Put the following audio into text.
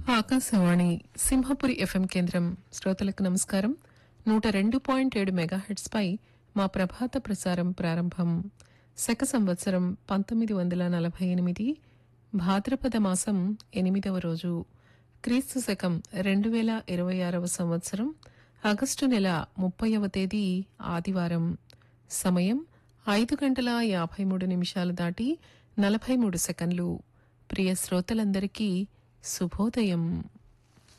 Akashvani Simhapuri FM కేంద్రం శ్రోతలకు నమస్కారం నూట రెండు పాయింట్ ఏడు మెగాహెట్స్ పై మా ప్రభాత ప్రసారం ప్రారంభం శక సంవత్సరం పంతొమ్మిది వందల నలభై ఎనిమిది భాద్రపద మాసం ఎనిమిదవ రోజు క్రీస్తు శకం రెండు వేల ఇరవై ఆరవ సంవత్సరం ఆగస్టు నెల ముప్పైవ తేదీ ఆదివారం సమయం ఐదు గంటల యాభై మూడు నిమిషాలు దాటి నలభై మూడు సెకండ్లు ప్రియ శ్రోతలందరికీ శుభోదయం